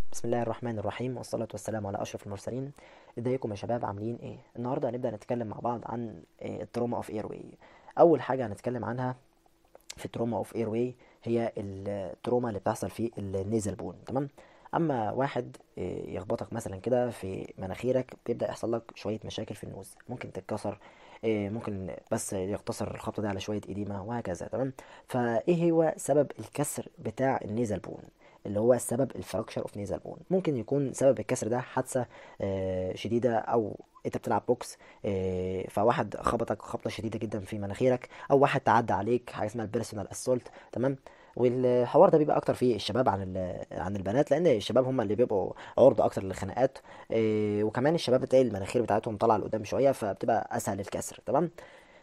بسم الله الرحمن الرحيم والصلاة والسلام على أشرف المرسلين ازيكم يا شباب عاملين ايه النهاردة هنبدأ نتكلم مع بعض عن آه، التروما اوف ايرواي أول حاجة هنتكلم عنها في التروما اوف ايرواي هي التروما اللي بتحصل في النيزل بون تمام اما واحد آه، يخبطك مثلا كده في مناخيرك بيبدأ يحصل لك شوية مشاكل في النوز ممكن تتكسر آه، ممكن بس يقتصر الخبطة دي على شوية إديمة وهكذا تمام فايه هو سبب الكسر بتاع النيزل بون اللي هو السبب الفراكشر اوف نيزل بون ممكن يكون سبب الكسر ده حادثة آه، شديدة او انت بتلعب بوكس آه، فواحد خبطك خبطة شديدة جدا في مناخيرك او واحد تعدى عليك حاجة اسمها البيرسونال اسولت تمام والحوار ده بيبقى اكتر في الشباب عن ال- عن البنات لان الشباب هم اللي بيبقوا عرضة اكتر للخناقات آه، وكمان الشباب بتلاقي المناخير بتاعتهم طالعه لقدام شويه فبتبقى اسهل الكسر تمام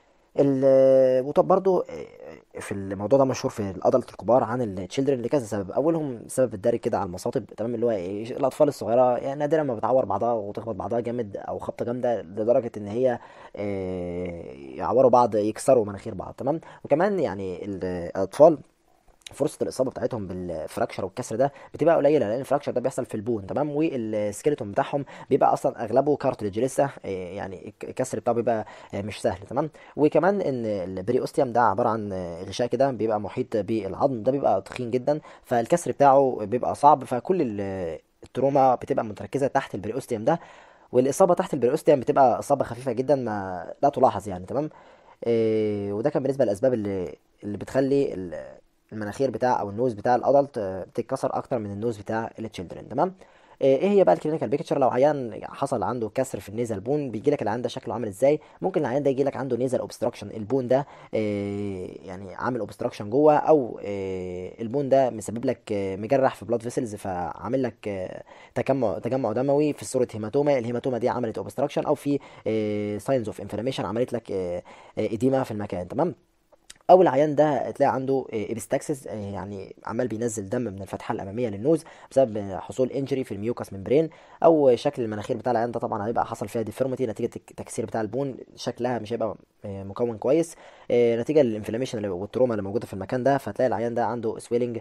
ال وطب برضو في الموضوع ده مشهور في الادلت الكبار عن التشيلدرن لكذا سبب اولهم سبب الدارج كده على المصاطب تمام اللي هو إيه، الاطفال الصغيره يعني نادرا ما بتعور بعضها وتخبط بعضها جامد او خبطه جامده لدرجه ان هي آه، يعوروا بعض يكسروا مناخير بعض تمام وكمان يعني الاطفال فرصه الاصابه بتاعتهم بالفراكشر والكسر ده بتبقى قليله لان الفراكشر ده بيحصل في البون تمام والسكيلتون بتاعهم بيبقى اصلا اغلبه كارتليج لسه آه، يعني الكسر بتاعه بيبقى آه، مش سهل تمام وكمان ان البريوستيوم ده عباره عن آه، غشاء كده بيبقى محيط بالعظم ده بيبقى تخين جدا فالكسر بتاعه بيبقى صعب فكل ال- التروما بتبقى متركزه تحت البريوستيوم ده والاصابه تحت البريوستيوم بتبقى اصابه خفيفه جدا ما لا تلاحظ يعني تمام إيه وده كان بالنسبه للاسباب اللي اللي بتخلي ال- المناخير بتاع او النوز بتاع الادلت آه، بتتكسر اكتر من النوز بتاع التشيلدرن تمام ايه إيه هي بقى الكلينيكال بيكتشر لو عيان حصل عنده كسر في النيزل بون بيجي لك العيان ده شكله عامل ازاي ممكن العيان ده يجي لك عنده نيزل اوبستراكشن البون ده إيه يعني عامل اوبستراكشن جوه او إيه البون ده مسبب لك آه، مجرح في بلاد فيسلز فعامل لك آه، تجمع تجمع دموي في صوره هيماتوما الهيماتوما دي عملت اوبستراكشن او في ساينز اوف انفلاميشن عملت لك اديما في المكان تمام او العيان ده تلاقي عنده ابستاكسس يعني عمال بينزل دم من الفتحه الاماميه للنوز بسبب آه، حصول انجري في الميوكاس ممبرين او شكل المناخير بتاع العيان ده طبعا هيبقى حصل فيها ديفورميتي نتيجه التكسير بتاع البون شكلها مش هيبقى آه، مكون كويس آه، نتيجه للانفلاميشن اللي- والتروما اللي موجوده في المكان ده فتلاقي العيان ده عنده سويلنج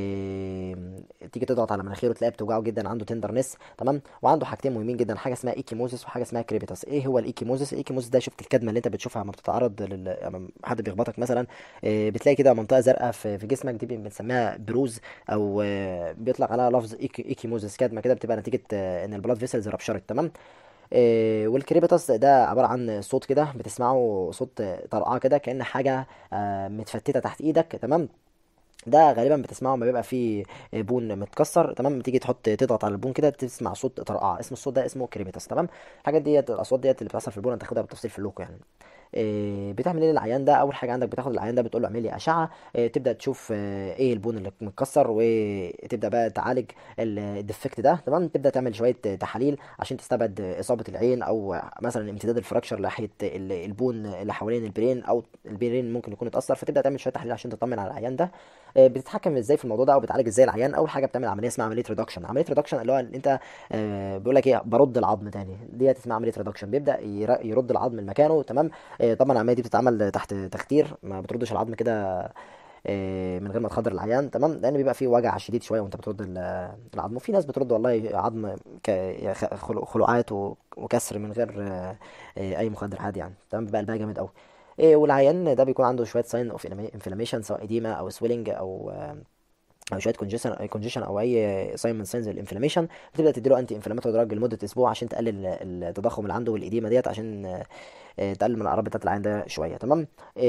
تيجي تضغط على مناخيره تلاقيها بتوجعه جدا عنده تندرنس تمام وعنده حاجتين مهمين جدا حاجه اسمها ايكيموزيس وحاجه اسمها كريبيتاس ايه هو الايكيموزيس الايكيموزيس ده شفت الكدمه اللي انت بتشوفها لما بتتعرض لل... لما حد بيخبطك مثلا آه، بتلاقي كده منطقه زرقاء في في جسمك دي بنسميها بروز او آه، بيطلق عليها لفظ إيكي ايكيموزيس كدمه كده بتبقى نتيجه آه، ان البلاد فيسلز ربشرت تمام آه، والكريبيتاس ده عباره عن صوت كده بتسمعه صوت آه، طرقعه كده كأن حاجه آه، متفتته تحت ايدك تمام ده غالبا بتسمعه لما بيبقى فيه بون متكسر تمام تيجي تحط تضغط على البون كده تسمع صوت طرقعه اسم الصوت ده اسمه كريبيتاس تمام الحاجات ديت الاصوات ديت اللي بتحصل في البون هتاخدها بالتفصيل في اللوكو يعني إيه، بتعمل ايه للعيان ده اول حاجه عندك بتاخد العيان ده بتقول له اعمل لي اشعه إيه، تبدا تشوف آه، ايه البون اللي متكسر وتبدا بقى تعالج ال- الديفكت ده تمام تبدا تعمل شويه تحاليل عشان تستبعد اصابه العين او مثلا امتداد الفراكشر ناحيه ال- البون اللي حوالين البرين او البرين ممكن يكون اتاثر فتبدا تعمل شويه تحاليل عشان تطمن على العيان ده آه، بتتحكم ازاي في الموضوع ده او بتعالج ازاي العيان اول حاجه بتعمل عمليه اسمها عمليه ريدكشن عمليه ريدكشن اللي هو ان انت آه، بيقول لك ايه برد العظم تاني ديت اسمها عمليه ريدكشن بيبدا ير- يرد العظم لمكانه تمام آه، طبعا العمليه دي بتتعمل تحت تختير ما بتردش العظم كده آه، من غير ما تخدر العيان تمام لان بيبقى فيه وجع شديد شويه وانت بترد ال- العظم وفي ناس بترد والله عظم ك- خ- خلو- خلوعات و- وكسر من غير آه، آه، اي مخدر عادي يعني تمام بيبقى قلبها جامد قوي إيه والعيان ده بيكون عنده شويه ساين اوف انفلاميشن سواء اديما او سويلنج او آه، او شويه كونجيشن كونجيشن او اي ساين من ساينز الانفلاميشن بتبدا تديله انتي انفلاماتوري دراج لمده اسبوع عشان تقلل التضخم اللي عنده والاديمه ديت عشان آه، آه، تقلل من الاعراض بتاعت العيان ده شويه تمام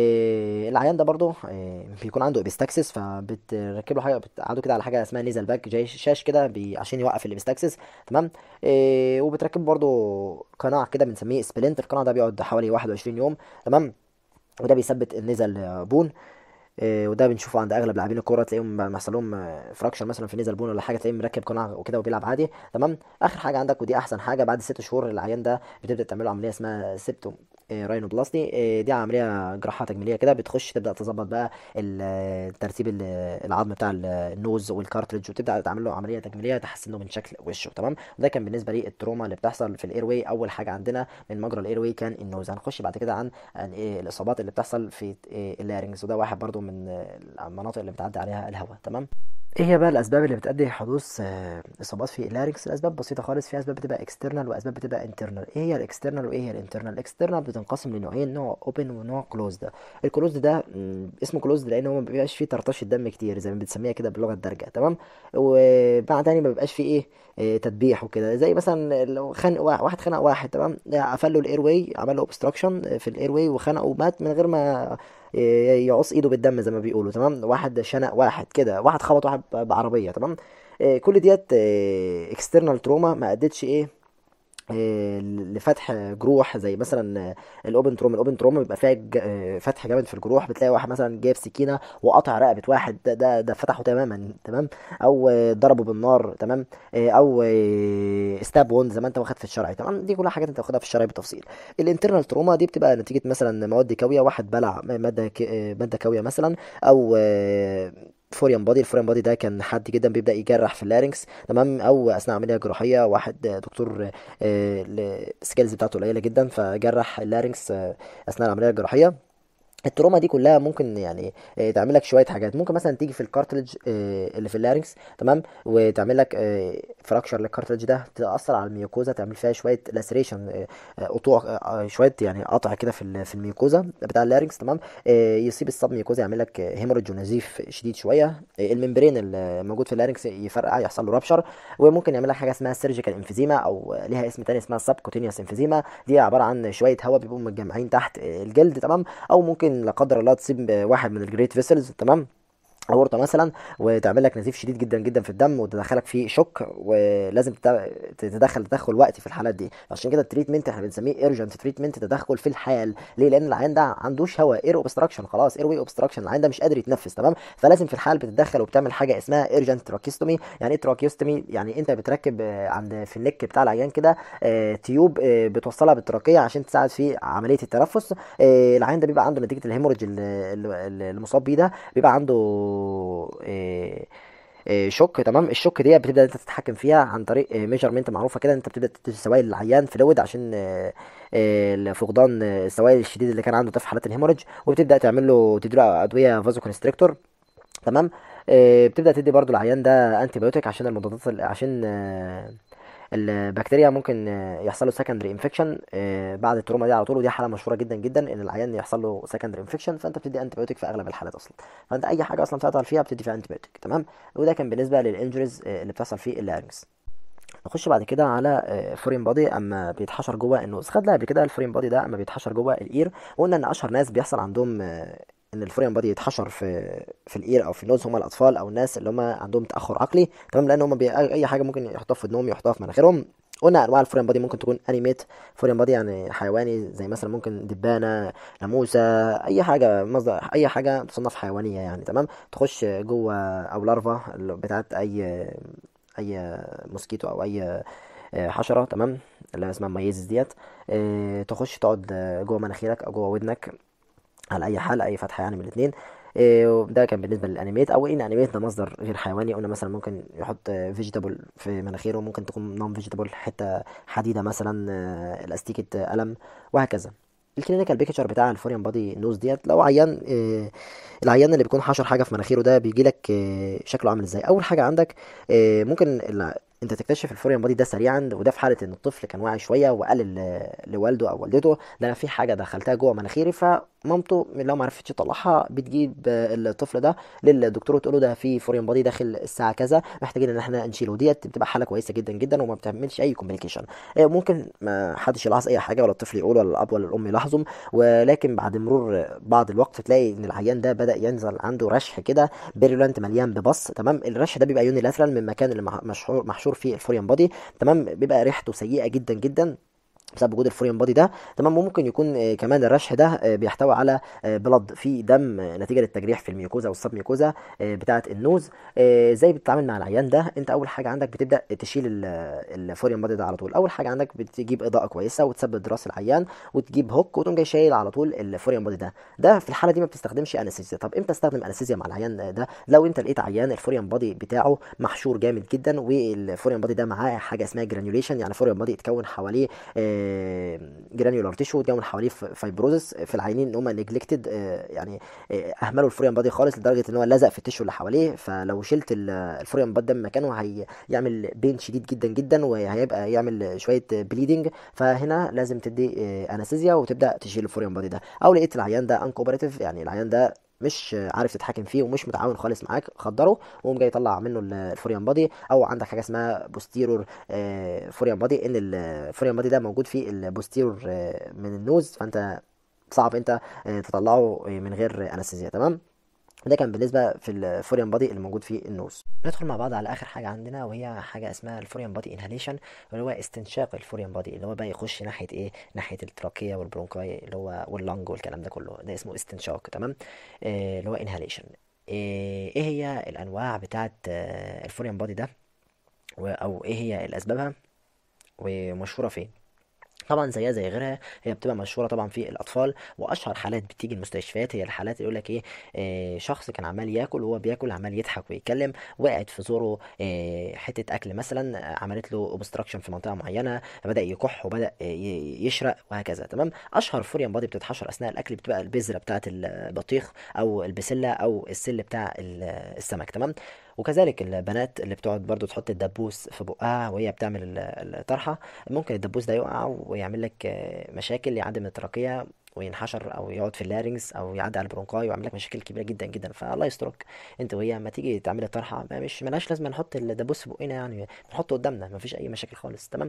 آه، العيان ده برضو آه، بيكون عنده ابيستاكسس فبتركب له حاجه بتقعده كده على حاجه اسمها نيزل باك جاي شاش كده بي- عشان يوقف الابيستاكسس تمام آه، وبتركب برضو قناع كده بنسميه سبلنت القناع ده بيقعد حوالي 21 يوم تمام وده بيثبت النزل بون إيه، وده بنشوفه عند اغلب لاعبين الكوره تلاقيهم لما يحصل لهم آه، فراكشر مثلا في نيزل بون ولا حاجه تلاقيه مركب قناع وكده وبيلعب عادي تمام اخر حاجه عندك ودي احسن حاجه بعد ست شهور العيان ده بتبدا تعمل له عمليه اسمها سيبتو آه، راينوبلاستي آه، دي عمليه جراحه تجميليه كده بتخش تبدا تظبط بقى ال- آه، ترتيب ال- العظم بتاع ال- النوز والكارتريدج وتبدا تعمل له عمليه تجميليه تحسن له من شكل وشه تمام وده كان بالنسبه لي التروما اللي بتحصل في الاير واي اول حاجه عندنا من مجرى الاير واي كان النوز هنخش بعد كده عن عن إيه الاصابات اللي بتحصل في إيه اللارynx وده واحد برضو من آه، المناطق اللي بتعدي عليها الهواء تمام ايه هي بقى الاسباب اللي بتؤدي لحدوث آه، اصابات في اللارynx الاسباب بسيطه خالص في اسباب بتبقى اكسترنال واسباب بتبقى انترنال ايه هي الاكسترنال وايه هي الانترنال الاكسترنال بتنقسم لنوعين نوع اوبن ونوع كلوزد الكلوزد ده مم، اسمه كلوزد لان هو ما بيبقاش فيه طرطشه دم كتير زي ما بنسميها كده باللغه الدارجه تمام ومع تاني ما بيبقاش فيه ايه آه، تدبيح وكده زي مثلا لو خانق واحد واحد خنق واحد تمام ده قفل له الاير واي عمل له اوبستراكشن في الاير واي وخنقه ومات من غير ما يعص ايده بالدم زي ما بيقولوا تمام واحد شنق واحد كده واحد خبط واحد ب- بعربيه تمام آه، كل ديت اكسترنال تروما ما ادتش ايه آه، لفتح جروح زي مثلا الاوبن تروما الاوبن تروما بيبقى فيها ج- آه، فتح جامد في الجروح بتلاقي واحد مثلا جايب سكينه وقطع رقبه واحد ده ده, ده فتحه تماما تمام او آه، ضربه بالنار تمام آه، او ستاب ووند زي ما انت واخد في الشرعي تمام دي كلها حاجات انت واخدها في الشرعي بالتفصيل الانترنال تروما دي بتبقى نتيجه مثلا مواد كاويه واحد بلع ماده ك- آه، ماده كاويه مثلا او آه، فوريان بادي الفوريان بادي ده كان حاد جدا بيبدا يجرح في اللارynx تمام او اثناء عمليه جراحيه واحد آه، دكتور آه، ال- السكيلز بتاعته قليله جدا فجرح اللارynx آه، اثناء العمليه الجراحيه التروما دي كلها ممكن يعني آه، تعمل لك شويه حاجات ممكن مثلا تيجي في الكارتلج آه، اللي في اللارynx تمام وتعمل لك فراكشر للكارتلج ده تاثر على الميوكوزا تعمل فيها شويه لاسريشن قطوع آه، آه، شويه يعني قطع كده في ال- في الميوكوزا بتاع اللارynx تمام آه، يصيب السب ميوكوزا يعمل لك هيموريدج ونزيف شديد شويه آه، الممبرين الموجود في اللارynx يفرقع يحصل له رابشر وممكن يعمل لك حاجه اسمها سيرجيكال انفيزيما او ليها اسم تاني اسمها سب كوتينيوس انفيزيما دي عباره عن شويه هواء بيبقوا متجمعين تحت الجلد تمام او ممكن لا قدر الله تصيب واحد من الجريت فيسلز تمام اورطه مثلا وتعمل لك نزيف شديد جدا جدا في الدم وتدخلك في شوك ولازم تت- تتدخل تدخل وقتي في الحالات دي عشان كده التريتمنت احنا بنسميه ايرجنت تريتمنت تدخل في الحال ليه لان العيان ده عندوش هواء اير اوبستراكشن خلاص اير واي اوبستراكشن العيان ده مش قادر يتنفس تمام فلازم في الحال بتتدخل وبتعمل حاجه اسمها ايرجنت تراكيستومي يعني ايه تراكيستومي يعني انت بتركب آه، عند في النك بتاع العيان كده آه، تيوب آه، بتوصلها بالتراكيه عشان تساعد في عمليه التنفس آه، العيان ده بيبقى عنده نتيجه الهيموريدج اللي اللي- اللي مصاب بيه ده بيبقى عنده آه، آه، شوك تمام الشوك دي بتبدا انت تتحكم فيها عن طريق ميجرمنت معروفه كده انت بتبدا تدي سوائل للعيان فلويد عشان آه، آه، فقدان آه، السوائل الشديد اللي كان عنده ده في حالات الهيموريدج وبتبدا تعمل له تديله ادويه فازو كونستريكتور تمام آه، بتبدا تدي برضو العيان ده انتي بايوتيك عشان المضادات ال- عشان آه، البكتيريا ممكن آه، يحصل له سكندري انفكشن بعد التروما دي على طول ودي حاله مشهوره جدا جدا ان العيان يحصل له سكندري انفكشن فانت بتدي انتي بايوتيك في اغلب الحالات اصلا فانت اي حاجه اصلا تعطل فيها بتدي فيها انتي بايوتيك تمام وده كان بالنسبه للانجريز اللي بتحصل في اللارنكس نخش بعد كده على فورين بادي اما بيتحشر جوه النوز خدنا قبل كده الفورين بادي ده اما بيتحشر جوه الاير وقلنا ان اشهر ناس بيحصل عندهم آه، ان الفورين بادي يتحشر في في الاير او في النوز هم الاطفال او الناس اللي هم عندهم تاخر عقلي تمام لان هم بي... اي حاجه ممكن يحطوها في ودنهم يحطوها في مناخيرهم قلنا انواع الفورين بادي ممكن تكون انيميت فورين بادي يعني حيواني زي مثلا ممكن دبانه ناموسه اي حاجه مصدر اي حاجه تصنف حيوانيه يعني تمام تخش جوه او لارفا اللي بتاعت اي اي موسكيتو او اي آه، حشره تمام اللي اسمها ميزز ديت آه، تخش تقعد آه، جوه مناخيرك او جوه ودنك على اي حال اي فتحه يعني من الاثنين ده كان بالنسبه للانيميت او ان انيميت ده مصدر غير حيواني قلنا مثلا ممكن يحط فيجيتابل في مناخيره ممكن تكون نون فيجيتابل حته حديده مثلا آه، الاستيكه قلم وهكذا الكلينيكال بيكتشر بتاع الفوريان بادي نوز ديت لو عيان آه، العيان اللي بيكون حشر حاجه في مناخيره ده بيجي لك شكله عامل ازاي اول حاجه عندك آه، ممكن ال- انت تكتشف الفوريان بادي ده سريعا وده في حاله ان الطفل كان واعي شويه وقال ل- لوالده او والدته ده انا في حاجه دخلتها جوه مناخيري فمامته لو ما عرفتش تطلعها بتجيب آه، الطفل ده للدكتور وتقول له ده في فوريان بادي داخل الساعه كذا محتاجين ان احنا نشيله ديت بتبقى حاله كويسه جدا جدا وما بتعملش اي كوميونيكيشن ممكن ما حدش يلاحظ اي حاجه ولا الطفل يقول ولا الاب ولا الام يلاحظوا ولكن بعد مرور بعض الوقت تلاقي ان العيان ده بدا ينزل عنده رشح كده بيرولانت مليان ببص تمام الرشح ده بيبقى يونيلاترال من المكان اللي مح- مشحور محشور فيه الفوريان بادي تمام بيبقى ريحته سيئه جدا جدا بسبب وجود الفوريان بادي ده تمام وممكن يكون آه، كمان الرشح ده آه، بيحتوي على بلد فيه دم آه، نتيجه للتجريح في الميوكوزا والسب ميوكوزا آه، بتاعه النوز آه، ازاي بتتعامل مع العيان ده انت اول حاجه عندك بتبدا تشيل ال- الفوريان بادي ده على طول اول حاجه عندك بتجيب اضاءه كويسه وتثبت راس العيان وتجيب هوك وتقوم جاي شايل على طول الفوريان بادي ده ده في الحاله دي ما بتستخدمش انستيزيا طب امتى استخدم انستيزيا مع العيان ده لو انت لقيت عيان الفوريان بادي بتاعه محشور جامد جدا والفوريان بادي ده معاه حاجه اسمها جرانيوليشن يعني الفوريان بادي اتكون حواليه جرانيولار تيشو وتكون حواليه فايبروزس في العينين ان هم نجلكتد يعني آه، اهملوا الفوريان بادي خالص لدرجه ان هو لزق في التيشو اللي حواليه فلو شلت ال- الفوريان بادي ده من مكانه هيعمل بين شديد جدا جدا وهيبقى يعمل شويه بليدنج فهنا لازم تدي آه، انستيزيا وتبدا تشيل الفوريان بادي ده او لقيت العيان ده انكوبريتيف يعني العيان ده مش عارف تتحكم فيه ومش متعاون خالص معاك خدره وقوم جاي يطلع منه ال- الفوريان بادي او عندك حاجه اسمها بوستيرور فوريان بادي ان الفوريان بادي ده موجود في البوستيرور آه، من النوز فانت صعب انت آه، تطلعه آه، من غير انستيزيا تمام ده كان بالنسبه في الفوريان بادي اللي موجود في النوز ندخل مع بعض على اخر حاجه عندنا وهي حاجه اسمها الفوريان بادي انهاليشن اللي هو استنشاق الفوريان بادي اللي هو بقى يخش ناحيه ايه ناحيه التراكيه والبرونكاي اللي هو واللنج والكلام ده كله ده اسمه استنشاق تمام آه اللي هو انهاليشن ايه إيه هي الانواع بتاعه آه، الفوريان بادي ده و- او ايه هي الاسبابها ومشهوره فين طبعا زيها زي غيرها هي بتبقى مشهوره طبعا في الاطفال واشهر حالات بتيجي المستشفيات هي الحالات اللي يقول لك ايه آه شخص كان عمال ياكل وهو بياكل عمال يضحك ويتكلم وقعت في زوره آه حته اكل مثلا آه، عملت له اوبستراكشن في منطقه معينه بدا يكح وبدا آه، ي- يشرق وهكذا تمام اشهر فوريان بادي بتتحشر اثناء الاكل بتبقى البذره بتاعه البطيخ او البسله او السل بتاع ال- السمك تمام وكذلك البنات اللي بتقعد برضو تحط الدبوس في بقها وهي بتعمل ال- الطرحه ممكن الدبوس ده يقع ويعمل لك آه، مشاكل يعدي من التراكية وينحشر او يقعد في اللارنجز او يعدي على البرونكاي ويعمل لك مشاكل كبيره جدا جدا فالله يسترك انت وهي اما تيجي تعمل الطرحه ما مش ملهاش لازم نحط الدبوس في بقنا يعني نحطه قدامنا مفيش اي مشاكل خالص تمام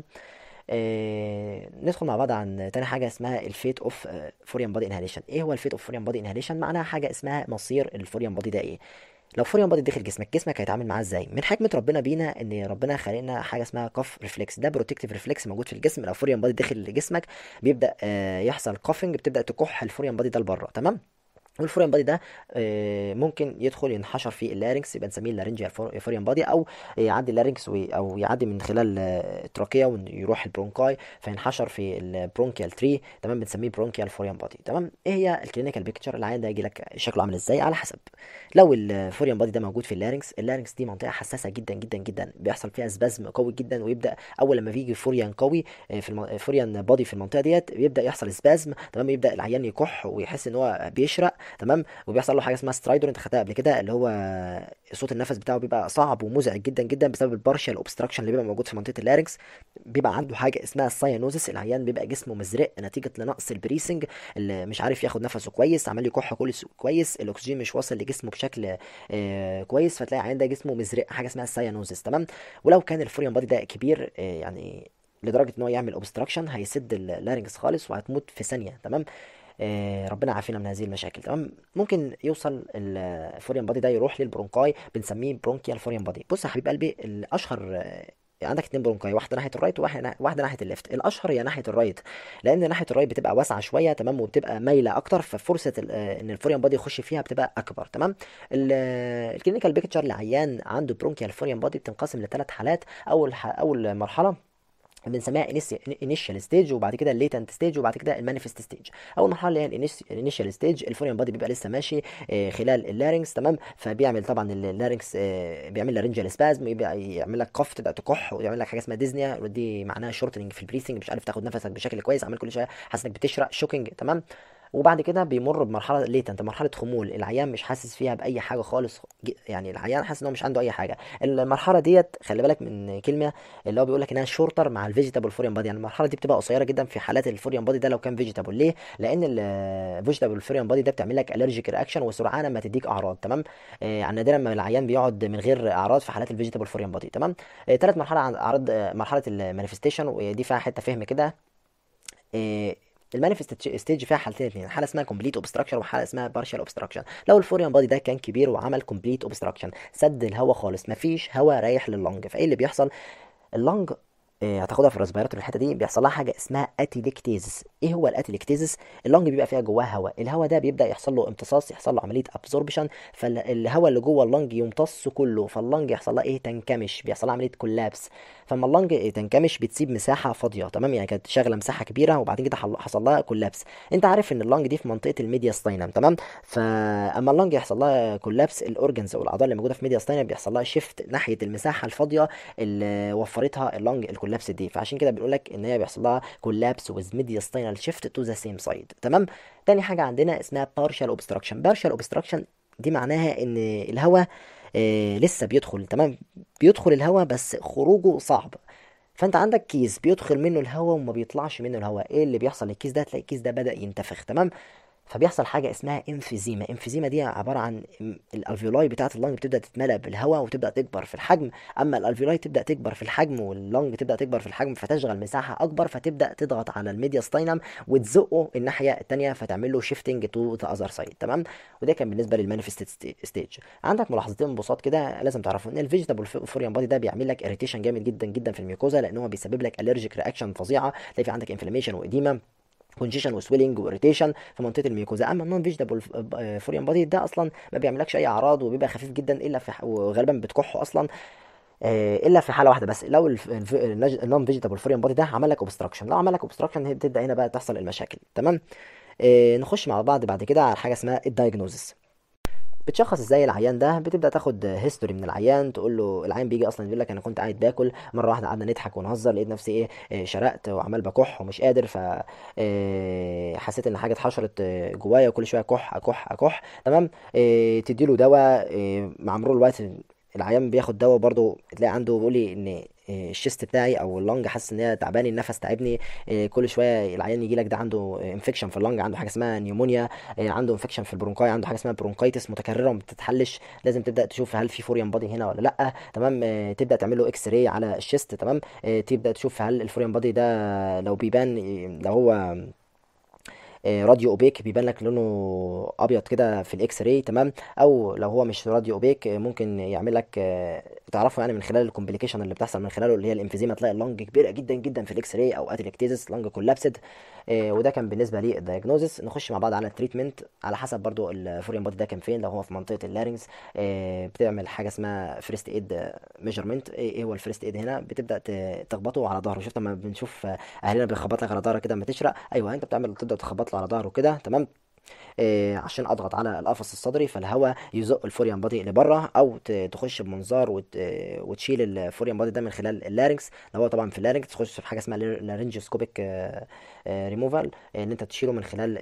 آه ندخل مع بعض عن تاني حاجه اسمها الفيت اوف فوريان بادي انهاليشن ايه هو الفيت اوف فوريان بادي انهاليشن معناها حاجه اسمها مصير الفوريان بادي ده ايه لو فوريان بادي دخل جسمك جسمك هيتعامل معاه ازاي من حكمه ربنا بينا ان ربنا خلقنا حاجه اسمها كف ريفلكس ده بروتكتيف ريفلكس موجود في الجسم لو فوريان بادي دخل جسمك بيبدا آه، يحصل كافنج بتبدا تكح الفوريان بادي ده لبره تمام والفوريان بادي ده آه، ممكن يدخل ينحشر في اللارynx يبقى نسميه اللارنجيال فوريان بادي او يعدي اللارynx وي- او يعدي من خلال آه، التراكيه ويروح البرونكاي فينحشر في البرونكيال تري تمام بنسميه برونكيال فوريان بادي تمام ايه هي الكلينيكال بيكتشر العيان ده يجي لك شكله عامل ازاي على حسب لو الفوريان بادي ده موجود في اللارynx اللارynx دي منطقه حساسه جدا جدا جدا بيحصل فيها سبازم قوي جدا ويبدا اول لما بيجي فوريان قوي آه، في الم... فوريان بادي في المنطقه ديت بيبدا يحصل سبازم تمام يبدا العيان يكح ويحس ان هو بيشرق تمام وبيحصل له حاجه اسمها سترايدر انت خدتها قبل كده اللي هو صوت النفس بتاعه بيبقى صعب ومزعج جدا جدا بسبب البارشال اوبستراكشن اللي بيبقى موجود في منطقه اللارynx بيبقى عنده حاجه اسمها الساينوزس العيان بيبقى جسمه مزرق نتيجه لنقص البريسنج اللي مش عارف ياخد نفسه كويس عمال يكح كويس كويس الاكسجين مش واصل لجسمه بشكل آه كويس فتلاقي العيان ده جسمه مزرق حاجه اسمها الساينوزس تمام ولو كان الفوريان بادي ده كبير آه يعني لدرجه ان هو يعمل اوبستراكشن هيسد اللارynx خالص وهتموت في ثانيه تمام آه، ربنا عافينا من هذه المشاكل تمام ممكن يوصل الفوريان بادي ده يروح للبرونكاي بنسميه برونكيال فوريان بادي بص يا حبيب قلبي الاشهر آه، عندك اتنين برونكاي واحده ناحيه الرايت وواحده واحده ناحيه الليفت الاشهر هي ناحيه الرايت لان ناحيه الرايت بتبقى واسعه شويه تمام وبتبقى مايله اكتر ففرصه ال- آه، ان الفوريان بادي يخش فيها بتبقى اكبر تمام ال- آه، الكلينيكال بيكتشر لعيان عنده برونكيال فوريان بادي بتنقسم لثلاث حالات اول ح- اول مرحله بنسميها انيشال ستيج وبعد كده الليتنت ستيج وبعد كده المانيفست ستيج اول مرحله اللي هي الانيشال ستيج الفوريان بادي بيبقى لسه ماشي آه، خلال اللارynx تمام فبيعمل طبعا اللارynx آه، بيعمل لارنجال سبازم يبقى يعمل لك كف تبدا تكح ويعمل لك حاجه اسمها ديزنيا ودي معناها شورتنج في البريثنج مش عارف تاخد نفسك بشكل كويس عمال كل شويه حاسس انك بتشرق شوكينج تمام وبعد كده بيمر بمرحله ليتنت مرحله خمول العيان مش حاسس فيها باي حاجه خالص ج- يعني العيان حاسس ان هو مش عنده اي حاجه المرحله ديت خلي بالك من كلمه اللي هو بيقول لك انها شورتر مع الفيجيتابل فوريان بادي يعني المرحله دي بتبقى قصيره جدا في حالات الفوريان بادي ده لو كان فيجيتابل ليه لان الفيجيتابل فوريان بادي ده بتعمل لك الرجيك رياكشن وسرعان ما تديك اعراض تمام آه عن نادرا ما العيان بيقعد من غير اعراض في حالات الفيجيتابل فوريان بادي تمام آه ثالث مرحله عن اعراض آه مرحله المانيفستيشن ودي فيها حته فهم كده المانيفست ستيج فيها حالتين اثنين حاله اسمها كومبليت اوبستراكشن وحاله اسمها بارشال اوبستراكشن لو الفوريان بادي ده كان كبير وعمل كومبليت اوبستراكشن سد الهواء خالص مفيش هواء رايح لللنج فايه اللي بيحصل اللنج آه، هتاخدها في الرسبيراتوري الحته دي بيحصل لها حاجه اسمها اتيليكتيزس ايه هو الاتيليكتيزس اللنج بيبقى فيها جواه هواء الهواء ده بيبدا يحصل له امتصاص يحصل له عمليه ابزوربشن فالهواء اللي جوه اللنج يمتص كله فاللنج يحصل لها ايه تنكمش بيحصل لها عمليه كولابس فلما اللنج تنكمش بتسيب مساحه فاضيه تمام يعني كانت شاغله مساحه كبيره وبعدين كده حل- حصل لها كولابس انت عارف ان اللنج دي في منطقه الميديا ستاينم تمام فاما اللنج يحصل لها كولابس الاورجنز او الاعضاء اللي موجوده في ميديا ستاينم بيحصل لها شيفت ناحيه المساحه الفاضيه اللي وفرتها اللنج الكولابس كولابس دي فعشان كده بنقول لك ان هي بيحصل لها كولابس ويز ميدياستينال شيفت تو ذا سيم سايد تمام تاني حاجه عندنا اسمها بارشال اوبستراكشن بارشال اوبستراكشن دي معناها ان الهواء آه لسه بيدخل تمام بيدخل الهواء بس خروجه صعب فانت عندك كيس بيدخل منه الهواء وما بيطلعش منه الهواء ايه اللي بيحصل للكيس ده تلاقي الكيس ده بدأ ينتفخ تمام فبيحصل حاجه اسمها انفيزيما انفيزيما دي عباره عن الالفيولاي بتاعه اللنج بتبدا تتملى بالهواء وتبدا تكبر في الحجم اما الالفيولاي تبدا تكبر في الحجم واللنج تبدا تكبر في الحجم فتشغل مساحه اكبر فتبدا تضغط على الميديا ستاينم وتزقه الناحيه الثانيه فتعمل له شيفتنج تو ذا اذر سايد تمام وده كان بالنسبه للمانيفست ستيج عندك ملاحظتين بساط كده لازم تعرفوا ان الفيجيتابل فوريان بادي ده بيعمل لك اريتيشن جامد جدا جدا في الميوكوزا لان هو بيسبب لك الرجيك رياكشن فظيعه تلاقي في عندك انفلاميشن واديما كونجيشن وسويلنج واريتيشن في منطقه الميوكوزا اما النون فيجيتابل فوريان بادي ده اصلا ما بيعملكش اي اعراض وبيبقى خفيف جدا الا في وغالبا بتكحه اصلا الا في حاله واحده بس لو النون فيجيتابل فوريان بادي ده عمل لك اوبستراكشن لو عمل لك اوبستراكشن بتبدا هنا بقى تحصل المشاكل تمام آه نخش مع بعض بعد كده على حاجه اسمها الدايجنوزس بتشخص ازاي العيان ده بتبدا تاخد هيستوري من العيان تقول له العيان بيجي اصلا يقول لك انا كنت قاعد باكل مره واحده قعدنا نضحك ونهزر لقيت نفسي ايه إيه شرقت وعمال بكح ومش قادر ف إيه حسيت ان حاجه اتحشرت جوايا وكل شويه كح اكح اكح تمام إيه تديله دواء إيه مع مرور الوقت العيان بياخد دواء برضو تلاقي عنده بيقول لي ان الشيست بتاعي او اللنج حاسس ان هي تعباني النفس تعبني كل شويه العيان يجي لك ده عنده انفكشن في اللنج عنده حاجه اسمها نيومونيا عنده انفكشن في البرونكاي عنده حاجه اسمها برونكايتس متكرره وما بتتحلش لازم تبدا تشوف هل في فوريان بادي هنا ولا لا تمام تبدا تعمل له اكس راي على الشيست تمام تبدا تشوف هل الفوريان بادي ده لو بيبان لو هو راديو اوبيك بيبان لك لونه ابيض كده في الاكس راي تمام او لو هو مش راديو اوبيك ممكن يعمل لك تعرفه يعني من خلال الكومبليكيشن اللي بتحصل من خلاله اللي هي الانفيزيما تلاقي اللنج كبيره جدا جدا في الاكس راي او اتلكتيزس لنج كولابسد وده كان بالنسبه لي الدايجنوزس نخش مع بعض على التريتمنت على حسب برضو الفوريان بودي ده كان فين لو هو في منطقه اللارنجز بتعمل حاجه اسمها فيرست ايد ميجرمنت ايه هو الفيرست ايد هنا بتبدا تخبطه على ظهره شفت لما بنشوف اهلنا بيخبط لك على ظهرك كده لما تشرق ايوه انت بتعمل تبدا تخبط له على ظهره كده تمام آه عشان اضغط على القفص الصدري فالهواء يزق الفوريان بادي لبره او تخش بمنظار وت... وتشيل الفوريان بادي ده من خلال اللارنكس لو هو طبعا في اللارنكس تخش في حاجه اسمها لارنجوسكوبيك آه آه ريموفال ان انت تشيله من خلال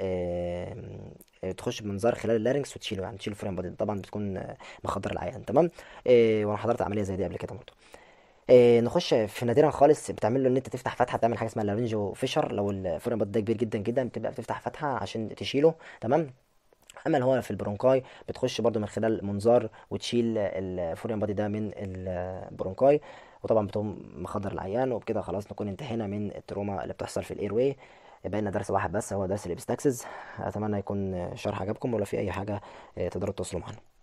تخش بمنظار خلال اللارنكس وتشيله يعني تشيل الفوريان بادي طبعا بتكون مخدر العيان تمام وانا حضرت عمليه زي دي قبل كده برضه إيه نخش في نادرا خالص بتعمل له ان انت تفتح فتحه بتعمل حاجه اسمها لارنجو فيشر لو الفورين باد ده كبير جدا جدا بتبدا بتفتح فتحه عشان تشيله تمام اما اللي هو في البرونكاي بتخش برضو من خلال منظار وتشيل الفورين بادي ده من البرونكاي وطبعا بتقوم مخدر العيان وبكده خلاص نكون انتهينا من التروما اللي بتحصل في الاير واي بقينا درس واحد بس هو درس الابستاكسز اتمنى يكون شرح عجبكم ولا في اي حاجه تقدروا تتواصلوا معانا